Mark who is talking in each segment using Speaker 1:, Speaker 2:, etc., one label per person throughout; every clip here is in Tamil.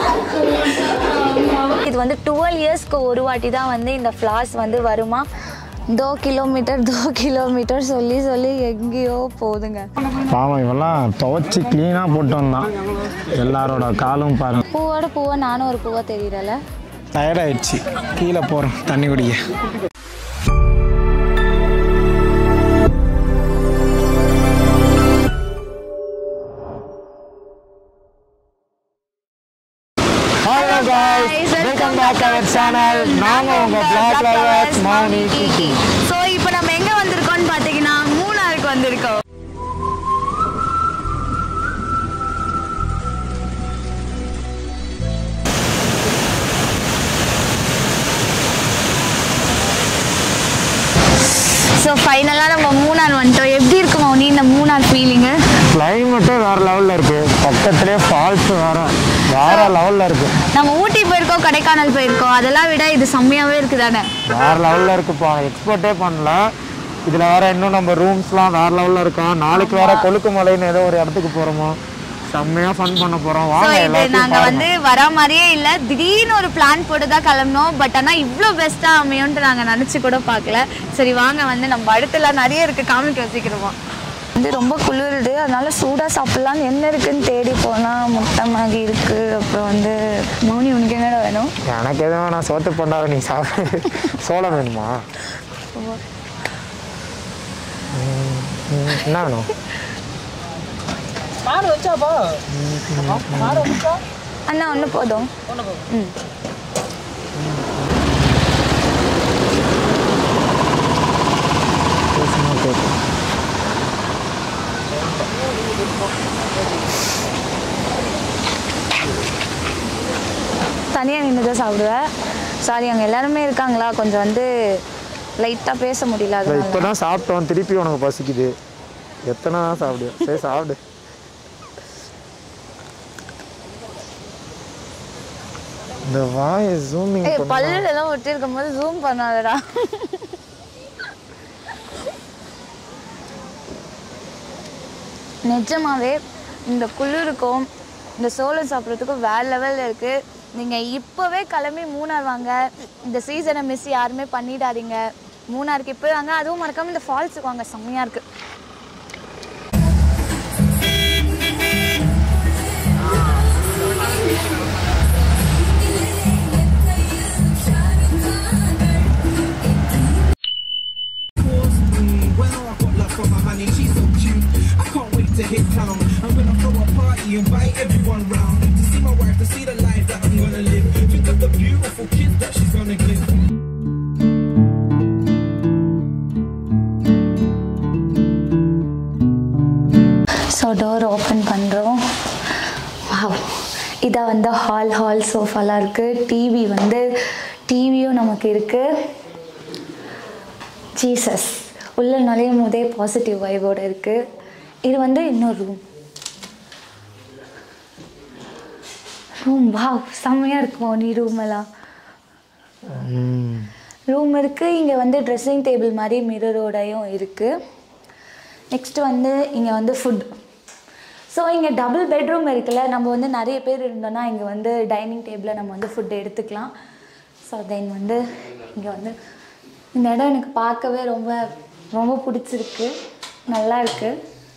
Speaker 1: இது வந்து டுவெல் இயர்ஸ்க்கு ஒரு வாட்டி தான் வந்து இந்த ஃப்ளார்ஸ் வந்து வருமா தோ கிலோமீட்டர் தோ கிலோமீட்டர் சொல்லி சொல்லி எங்கேயோ போகுதுங்க
Speaker 2: பாவம் இவெல்லாம் துவைச்சி க்ளீனாக போட்டு வந்தான் எல்லாரோட காலும் பாருங்க
Speaker 1: பூவோட பூவா நானும் ஒரு பூவா தெரியறல
Speaker 2: டயர்டாயிடுச்சு கீழே போகிறோம் தண்ணி குடிக்க hello guys welcome back our channel நாங்கள் உங்கள் blog lovers Mouni Kiki
Speaker 1: so இப்போ நம்ம எங்க வந்திருக்கோம்னு பார்த்தீங்கன்னா மூணாருக்கு வந்திருக்கோம் ஸோ ஃபைனலாக நம்ம மூணார் வந்துட்டோம் எப்படி இருக்கு மௌனி இந்த மூணார் ஃபீலிங்கு
Speaker 2: கிளைமேட்டே வேறு லெவலில் இருக்குது பக்கத்துலேயே ஃபால்ஸ் வேறு வேறு லெவலில் இருக்குது
Speaker 1: நம்ம ஊட்டி போயிருக்கோம் கொடைக்கானல் போயிருக்கோம் அதெல்லாம் விட இது செம்மையாவே இருக்குது தானே
Speaker 2: வேறு லெவலில் இருக்குப்பா எக்ஸ்போர்ட்டே பண்ணல இதில் வேற இன்னும் நம்ம ரூம்ஸ்லாம் வேறு லெவலில் இருக்கோம் நாளைக்கு வேற கொழுக்கு மலைன்னு ஏதோ ஒரு இடத்துக்கு போகிறோமோ செம்மையாக ஃபன் பண்ண போகிறோம்
Speaker 1: ஸோ
Speaker 2: வாங்க
Speaker 1: இது
Speaker 2: எல்லாத்தையும்
Speaker 1: நாங்க
Speaker 2: பாருங்க.
Speaker 1: வந்து வரா மாதிரியே இல்ல திடீர்னு ஒரு பிளான் போட்டு தான் கிளம்பினோம் பட் ஆனா இவ்ளோ பெஸ்டா அமையும்ட்டு நாங்க நினைச்சு கூட பார்க்கல சரி வாங்க வந்து நம்ம அடுத்தெல்லாம் நிறைய இருக்கு காமிக்க வச்சுக்கிறோமா வந்து ரொம்ப குளிருது அதனால சூடா சாப்பிடலாம் என்ன இருக்குன்னு தேடி போனா முட்டை மேகி இருக்கு அப்புறம் வந்து மௌனி உனக்கு என்னடா வேணும்
Speaker 2: எனக்கு எதுவும் நான் சோத்து பண்ணாத நீ சாப்பிடு சோளம் வேணுமா ம், ம், என்ன வேணும்
Speaker 1: அண்ணா ஒன்று போதும் ம்
Speaker 2: பேசுனா கேட்கும்
Speaker 1: தனியாக நின்று தான் சாப்பிடுவேன் சாரி அங்கே எல்லாருமே இருக்காங்களா கொஞ்சம் வந்து லைட்டாக பேச முடியல
Speaker 2: இப்போ
Speaker 1: அதனால
Speaker 2: தான் சாப்பிட்டோம் திருப்பி உனக்கு பசிக்குது எத்தனை தான் சாப்பிடு சரி சாப்பிடு இந்த வாய் ஜூமிங்
Speaker 1: ஏய் பல்லுல எல்லாம் ஒட்டி இருக்கும் போது ஜூம் பண்ணாதடா நிஜமாவே இந்த குளிருக்கும் இந்த சோளம் சாப்பிட்றதுக்கும் வேற லெவலில் இருக்கு நீங்க இப்போவே கிளம்பி மூணார் வாங்க இந்த சீசனை மிஸ் யாருமே பண்ணிடாதீங்க மூணாருக்கு இப்போ வாங்க அதுவும் மறக்காம இந்த ஃபால்ஸுக்கு வாங்க செம்மையா இருக்கு
Speaker 3: Well, I got love for my honey, she's so cute. I can't wait to hit town. I'm gonna throw a party, invite everyone round. To see my wife, to see the life that I'm gonna live. Think of the beautiful kids that she's gonna give.
Speaker 1: So door open பண்ணுறோம் இதான் வந்து ஹால் ஹால் சோஃபாலாம் இருக்குது டிவி வந்து டிவியும் நமக்கு இருக்குது ஜீசஸ் உள்ள நுழையும் போதே பாசிட்டிவ் வைவோட இருக்குது இது வந்து இன்னொரு ரூம் ரூம் வாவ் செம்மையாக இருக்கும் நீ ரூம் எல்லாம் ரூம் இருக்குது இங்கே வந்து ட்ரெஸ்ஸிங் டேபிள் மாதிரி மிரரோடையும் இருக்குது நெக்ஸ்ட் வந்து இங்கே வந்து ஃபுட் ஸோ இங்கே டபுள் பெட்ரூம் இருக்குல்ல நம்ம வந்து நிறைய பேர் இருந்தோம்னா இங்கே வந்து டைனிங் டேபிளில் நம்ம வந்து ஃபுட் எடுத்துக்கலாம் ஸோ தென் வந்து இங்கே வந்து இந்த இடம் எனக்கு பார்க்கவே ரொம்ப ரொம்ப பிடிச்சிருக்கு நல்லா இருக்கு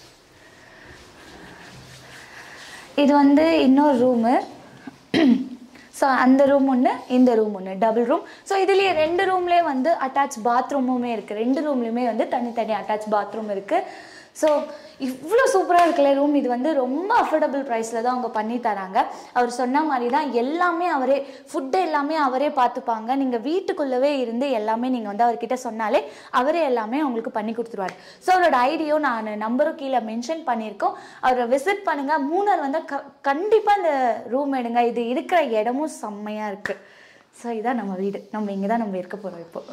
Speaker 1: இது வந்து இன்னொரு ரூமு ஸோ அந்த ரூம் ஒன்று இந்த ரூம் ஒன்று டபுள் ரூம் ஸோ இதுலேயே ரெண்டு ரூம்லேயே வந்து அட்டாச் பாத்ரூமுமே இருக்குது ரெண்டு ரூம்லேயுமே வந்து தனித்தனி அட்டாச் பாத்ரூம் இருக்குது ஸோ இவ்வளோ சூப்பராக இருக்குல்ல ரூம் இது வந்து ரொம்ப அஃபோர்டபுள் ப்ரைஸில் தான் அவங்க பண்ணி தராங்க அவர் சொன்ன மாதிரி தான் எல்லாமே அவரே ஃபுட்டு எல்லாமே அவரே பார்த்துப்பாங்க நீங்கள் வீட்டுக்குள்ளவே இருந்து எல்லாமே நீங்கள் வந்து அவர்கிட்ட சொன்னாலே அவரே எல்லாமே உங்களுக்கு பண்ணி கொடுத்துருவார் ஸோ அவரோட ஐடியும் நான் நம்பரும் கீழே மென்ஷன் பண்ணியிருக்கோம் அவரை விசிட் பண்ணுங்கள் மூணார் வந்து க கண்டிப்பாக இந்த ரூம் எடுங்க இது இருக்கிற இடமும் செம்மையாக இருக்குது ஸோ இதான் நம்ம வீடு நம்ம இங்கே தான் நம்ம இருக்க போகிறோம் இப்போ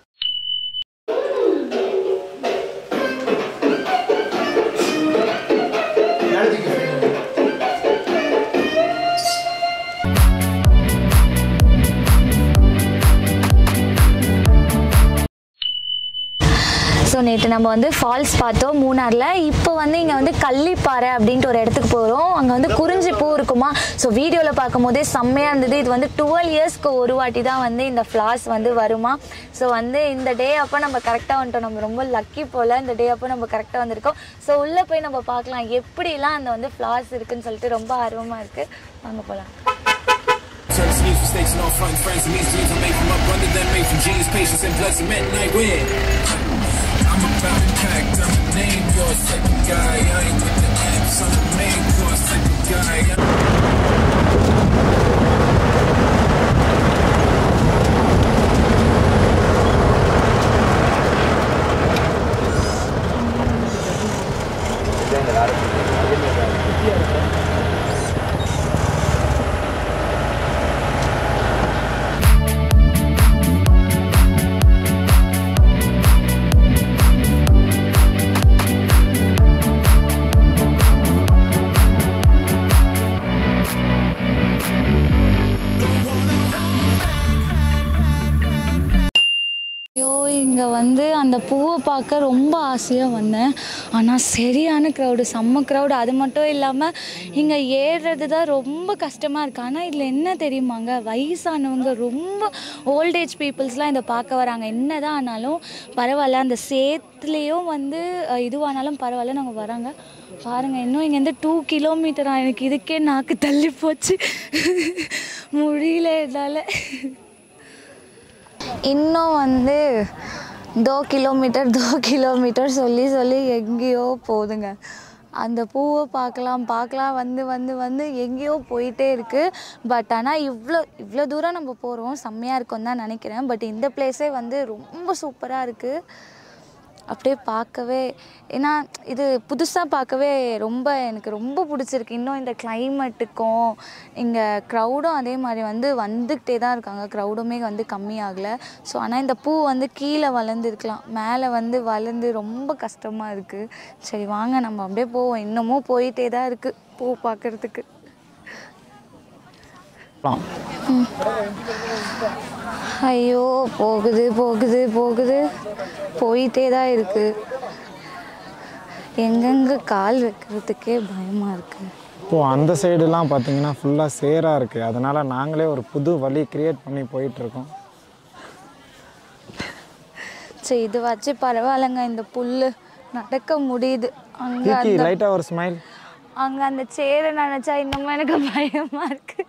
Speaker 1: ஸோ நேற்று நம்ம வந்து ஃபால்ஸ் பார்த்தோம் மூணாரில் இப்போ வந்து இங்கே வந்து கள்ளிப்பாறை அப்படின்ட்டு ஒரு இடத்துக்கு போகிறோம் அங்கே வந்து குறிஞ்சி பூ இருக்கும் இருக்குமா ஸோ வீடியோவில் பார்க்கும் போதே செம்மையாக இருந்தது இது வந்து டுவெல் இயர்ஸ்க்கு ஒரு வாட்டி தான் வந்து இந்த ஃப்ளார்ஸ் வந்து வருமா ஸோ வந்து இந்த டே அப்போ நம்ம கரெக்டாக வந்துட்டோம் நம்ம ரொம்ப லக்கி போல் இந்த டே அப்போ நம்ம கரெக்டாக வந்திருக்கோம் ஸோ உள்ளே போய் நம்ம பார்க்கலாம் எப்படிலாம் அந்த வந்து ஃப்ளார்ஸ் இருக்குன்னு சொல்லிட்டு ரொம்ப ஆர்வமாக இருக்குது வாங்க போகலாம்
Speaker 3: Turn schemes, mistakes, and all front friends. And these dreams are made from up under them, made from genius, patience, and blood cement, and I win. I'm about impact, I'm a name, yours type of guy. I ain't with the apps, I'm a main course type of guy.
Speaker 1: ஐயோ இங்கே வந்து அந்த பூவை பார்க்க ரொம்ப ஆசையாக வந்தேன் ஆனால் சரியான க்ரௌடு செம்ம க்ரௌடு அது மட்டும் இல்லாமல் இங்கே ஏறுறது தான் ரொம்ப கஷ்டமாக இருக்குது ஆனால் இதில் என்ன தெரியுமாங்க வயசானவங்க ரொம்ப ஓல்டேஜ் பீப்புள்ஸ்லாம் இதை பார்க்க வராங்க என்ன தான் ஆனாலும் பரவாயில்ல அந்த சேத்துலேயும் வந்து அஹ், இதுவானாலும் பரவாயில்ல நாங்கள் வராங்க பாருங்கள் இன்னும் இங்கேருந்து டூ கிலோமீட்டரா எனக்கு இதுக்கே நாக்கு தள்ளி போச்சு முடியல என்னால் இன்னும் வந்து தோ கிலோமீட்டர் தோ கிலோமீட்டர் சொல்லி சொல்லி எங்கேயோ போகுதுங்க அந்த பூவை பார்க்கலாம் பார்க்கலாம் வந்து வந்து வந்து எங்கேயோ போயிட்டே இருக்குது பட் ஆனால் இவ்வளோ இவ்வளோ தூரம் நம்ம போகிறோம் செம்மையாக இருக்கும்னு தான் நினைக்கிறேன் பட் இந்த பிளேஸே வந்து ரொம்ப சூப்பராக இருக்குது அப்படியே பார்க்கவே ஏன்னா இது புதுசாக பார்க்கவே ரொம்ப எனக்கு ரொம்ப பிடிச்சிருக்கு இன்னும் இந்த கிளைமேட்டுக்கும் இங்கே க்ரௌடும் அதே மாதிரி வந்து வந்துக்கிட்டே தான் இருக்காங்க க்ரௌடுமே வந்து கம்மியாகலை ஸோ ஆனால் இந்த பூ வந்து கீழே வளர்ந்துருக்கலாம் மேலே வந்து வளர்ந்து ரொம்ப கஷ்டமாக இருக்குது சரி வாங்க நம்ம அப்படியே போவோம் இன்னமும் போயிட்டே தான் இருக்குது பூ பார்க்குறதுக்கு ஐயோ போகுது போகுது போகுது போயிட்டே தான் இருக்கு எங்கெங்க கால் வைக்கிறதுக்கே பயமா இருக்கு
Speaker 2: இப்போது அந்த சைடுலாம் பார்த்தீங்கன்னா ஃபுல்லாக சேராக இருக்குது அதனால் நாங்களே ஒரு புது வழி கிரியேட் பண்ணி போயிட்டுருக்கோம்
Speaker 1: சரி இது வச்சு பரவாயில்லைங்க இந்த புல்லு நடக்க முடியுது அங்க
Speaker 2: கீக்கி
Speaker 1: அந்த
Speaker 2: லைட்டாக ஒரு ஸ்மைல்
Speaker 1: அங்க அந்த சேரை நினைச்சா இன்னமும் எனக்கு பயமா இருக்கு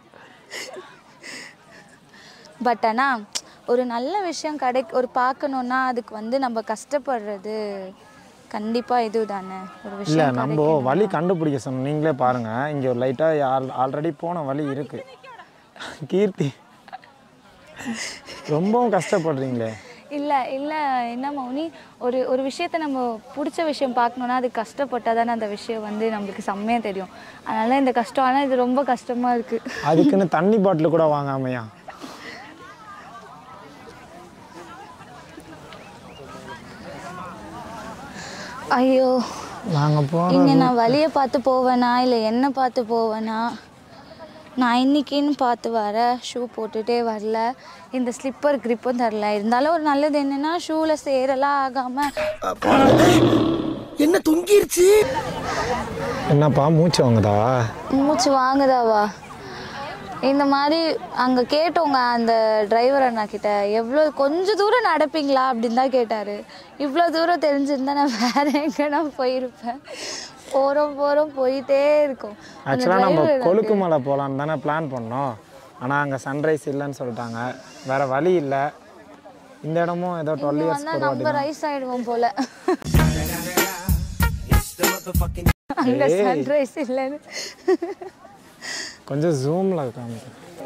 Speaker 1: பட் ஆனா ஒரு நல்ல விஷயம் கிடை ஒரு பார்க்கணுன்னா அதுக்கு வந்து நம்ம கஷ்டப்படுறது கண்டிப்பா இதுதானே ஒரு
Speaker 2: இல்லை
Speaker 1: விஷயம்
Speaker 2: நம்ம வழி கண்டுபிடிக்க சொன்னோம் நீங்களே பாருங்கள் இங்கே ஒரு லைட்டாக ஆல் ஆல்ரெடி போன வழி இருக்குது கீர்த்தி ரொம்பவும் கஷ்டப்படுறீங்களே
Speaker 1: இல்லை இல்லை என்ன மௌனி ஒரு ஒரு விஷயத்த நம்ம பிடிச்ச விஷயம் பார்க்கணுன்னா அது கஷ்டப்பட்டால் தானே அந்த விஷயம் வந்து நம்மளுக்கு செம்மையாக தெரியும் அதனால இந்த கஷ்டம் ஆனால் இது ரொம்ப கஷ்டமாக இருக்குது
Speaker 2: அதுக்குன்னு தண்ணி பாட்டில் கூட வாங்காமையா
Speaker 1: ஐயோ
Speaker 2: நாங்கள் போனோம்
Speaker 1: இங்கே நான் வழியை பார்த்து போவேனா இல்லை என்ன பார்த்து போவேனா நான் இன்னைக்குன்னு பார்த்து வர ஷூ போட்டுகிட்டே வரல இந்த ஸ்லிப்பர் கிரிப்பும் தரல இருந்தாலும் ஒரு நல்லது என்னென்னா ஷூவில் சேரெல்லாம் ஆகாமல்
Speaker 4: என்ன தொங்கிருச்சு
Speaker 2: என்னப்பா மூச்சு வாங்குதா
Speaker 1: மூச்சு வாங்குதாவா இந்த மாதிரி அங்கே கேட்டோங்க அந்த டிரைவர் அண்ணா கிட்ட எவ்வளோ கொஞ்சம் தூரம் நடப்பீங்களா அப்படின்னு தான் கேட்டார் இவ்வளோ தூரம் தெரிஞ்சிருந்தா நான் வேற எங்கன்னா போயிருப்பேன் போகிறோம் போகிறோம் போயிட்டே இருக்கோம் அந்த
Speaker 2: ஆக்சுவலாக நம்ம
Speaker 1: driver
Speaker 2: கொழுக்கு மலை போகலான்னு தானே பிளான் பண்ணோம் ஆனால் அங்கே சன்ரைஸ் இல்லைன்னு சொல்லிட்டாங்க வேற வழி இல்லை இந்த இடமும் ஏதோ டுவெல் இயர்ஸ்
Speaker 1: வந்தா நம்ம ரைஸ் ஆயிடுவோம் போல அங்க சன்ரைஸ் இல்லைன்னு
Speaker 2: கொஞ்சம் ஜூமில் காமிக்க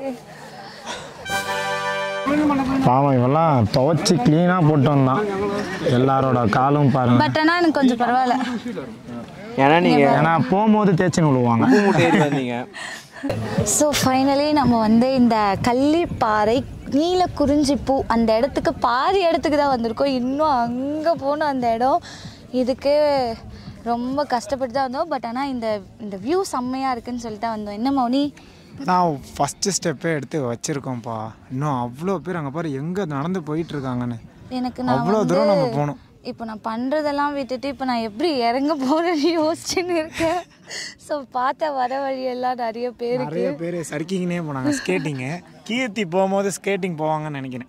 Speaker 2: பாவம் இவெல்லாம் துவைச்சி க்ளீனாக போட்டு வந்தான் எல்லாரோட காலும் பாருங்க
Speaker 1: பட் ஆனால் எனக்கு கொஞ்சம் பரவாயில்ல
Speaker 5: ஏன்னா நீங்க
Speaker 2: ஏன்னா போகும்போது தேய்ச்சின்னு விழுவாங்க
Speaker 5: பூ மூட்டை ஏறி வந்தீங்க
Speaker 1: ஸோ ஃபைனலி நம்ம வந்து இந்த கள்ளிப்பாறை நீல குறிஞ்சி பூ அந்த இடத்துக்கு பாதி இடத்துக்கு தான் வந்திருக்கோம் இன்னும் அங்கே போகணும் அந்த இடம் இதுக்கே ரொம்ப கஷ்டப்பட்டு தான் வந்தோம் பட் ஆனால் இந்த இந்த வியூ செம்மையாக இருக்குன்னு சொல்லிட்டு தான் வந்தோம் என்ன மௌனி
Speaker 2: நான் ஃபஸ்ட்டு ஸ்டெப்பே எடுத்து வச்சுருக்கோம்ப்பா இன்னும் அவ்வளோ பேர் அங்கே பாரு எங்கே நடந்து போயிட்டு இருக்காங்கன்னு
Speaker 1: எனக்கு நான்
Speaker 2: அவ்வளோ தூரம் நம்ம
Speaker 1: வந்து
Speaker 2: போகணும்
Speaker 1: இப்போ நான் பண்ணுறதெல்லாம் விட்டுட்டு இப்போ நான் எப்படி இறங்க போகிறேன்னு யோசிச்சுன்னு இருக்கேன் ஸோ பார்த்த வர வழியெல்லாம் நிறைய பேருக்கு
Speaker 2: நிறைய பேர் சர்க்கிங்னே போனாங்க ஸ்கேட்டிங்கு கீர்த்தி போகும்போது ஸ்கேட்டிங் போவாங்கன்னு நினைக்கிறேன்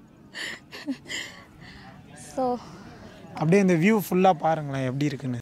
Speaker 1: ஸோ
Speaker 2: அப்படியே இந்த வியூ ஃபுல்லாக பாருங்களேன் எப்படி இருக்குன்னு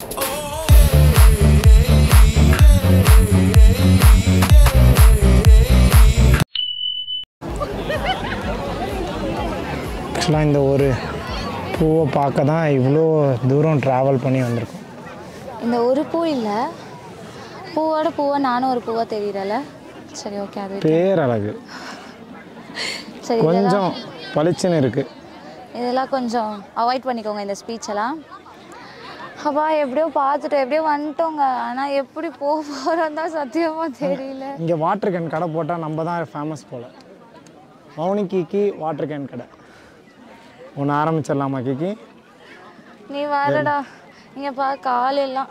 Speaker 2: ஆக்சுவலாக இந்த ஒரு பூவை பார்க்க தான் இவ்வளோ தூரம் ட்ராவல் பண்ணி வந்திருக்கோம்
Speaker 1: இந்த ஒரு பூ இல்லை பூவோட பூவா நானும் ஒரு பூவா தெரியறல சரி ஓகே அது விட்டு.
Speaker 2: பேரழகு
Speaker 1: சரி இதெல்லாம்
Speaker 2: கொஞ்சம் பளிச்சுன்னு இருக்குது
Speaker 1: இதெல்லாம் கொஞ்சம் அவாய்ட் பண்ணிக்கோங்க இந்த ஸ்பீச் எல்லாம் அப்பா எப்படியோ பார்த்துட்டோம் எப்படியோ வந்துட்டோங்க ஆனால் எப்படி போக போகிறோம் தான் சத்தியமாக தெரியல
Speaker 2: இங்கே வாட்டர் கேன் கடை போட்டால் நம்ம தான் ஃபேமஸ் போல் மௌனி கீக்கி வாட்டர் கேன் கடை ஒன்று ஆரம்பிச்சிடலாமா கீக்கி
Speaker 1: நீ வரடா இங்கே பா காலெல்லாம்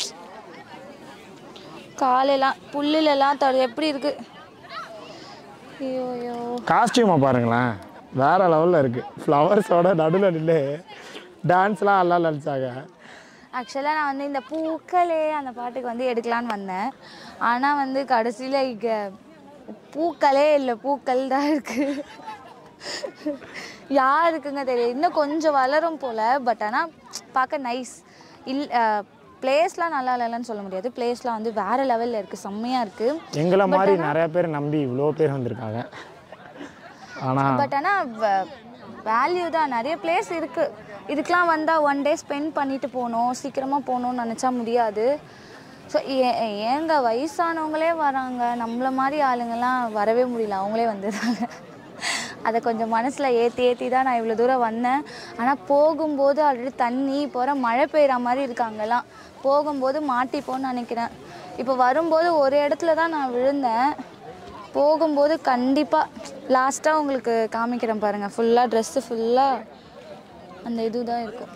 Speaker 1: காலெல்லாம் புல்லுலெல்லாம் தொட எப்படி இருக்கு ஐயோ ஐயோ
Speaker 2: காஸ்டியூமை பாருங்களேன் வேற லெவலில் இருக்குது ஃப்ளவர்ஸோட நடுவில் நின்று டான்ஸ்லாம் எல்லாம் அழிச்சாங்க
Speaker 1: ஆக்சுவலாக நான் வந்து இந்த பூக்களே அந்த பாட்டுக்கு வந்து எடுக்கலான்னு வந்தேன் ஆனால் வந்து கடைசியில் இங்கே பூக்களே இல்லை பூக்கள் தான் இருக்குது யாருக்குங்க தெரியும் இன்னும் கொஞ்சம் வளரும் போல் பட் ஆனால் பார்க்க நைஸ் இல் பிளேஸ்லாம் நல்லா இல்லைன்னு சொல்ல முடியாது பிளேஸ்லாம் வந்து வேறு லெவலில் இருக்குது செம்மையாக இருக்குது
Speaker 2: எங்களை மாதிரி நிறைய பேர் நம்பி இவ்வளோ பேர் வந்திருக்காங்க ஆனால்
Speaker 1: பட் ஆனால் வேல்யூ தான் நிறைய பிளேஸ் இருக்குது இதுக்கெலாம் வந்தால் ஒன் டே ஸ்பெண்ட் பண்ணிட்டு போகணும் சீக்கிரமாக போகணும்னு நினச்சா முடியாது ஸோ ஏங்க வயசானவங்களே வராங்க நம்மள மாதிரி ஆளுங்கெல்லாம் வரவே முடியல அவங்களே வந்துடுறாங்க அதை கொஞ்சம் மனசில் ஏற்றி ஏற்றி தான் நான் இவ்வளோ தூரம் வந்தேன் ஆனால் போகும்போது ஆல்ரெடி தண்ணி போகிற மழை பெய்கிற மாதிரி இருக்காங்கலாம் போகும்போது மாட்டிப்போன்னு நினைக்கிறேன் இப்போ வரும்போது ஒரு இடத்துல தான் நான் விழுந்தேன் போகும்போது கண்டிப்பாக லாஸ்ட்டாக உங்களுக்கு காமிக்கிறேன் பாருங்கள் ஃபுல்லாக ட்ரெஸ்ஸு ஃபுல்லாக அந்த இது தான் இருக்கும்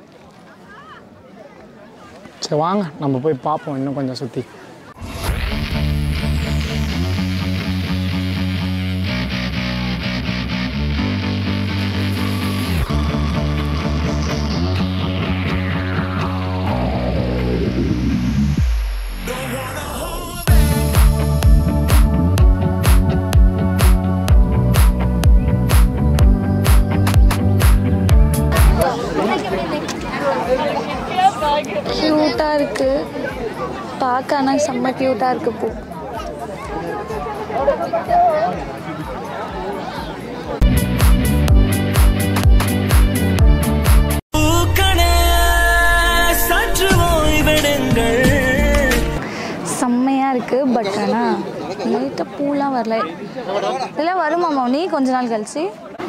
Speaker 2: சரி வாங்க நம்ம போய் பார்ப்போம் இன்னும் கொஞ்சம் சுற்றி
Speaker 1: க்யூட்டாக இருக்குது பார்க்க ஆனால் செம்ம க்யூட்டாக இருக்குது பூ
Speaker 3: பூக்களே சற்று ஓய்வெடுங்கள்
Speaker 1: செம்மையாக இருக்குது பட் ஆனால் லைட்டாக பூலாம் வரல இதெல்லாம் வருமாமா நீ கொஞ்ச நாள் கழிச்சு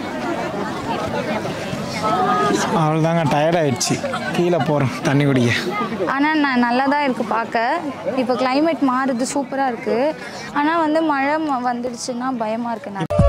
Speaker 2: அவ்வளோதாங்க டயர்ட் ஆயிடுச்சு கீழே போகிறோம் தண்ணி குடிக்க
Speaker 1: ஆனால் நான் நல்லா தான் இருக்குது பார்க்க இப்போ climate மாறுது சூப்பராக இருக்குது ஆனால் வந்து மழை ம- வந்துடுச்சுன்னா பயமாக இருக்குது நான்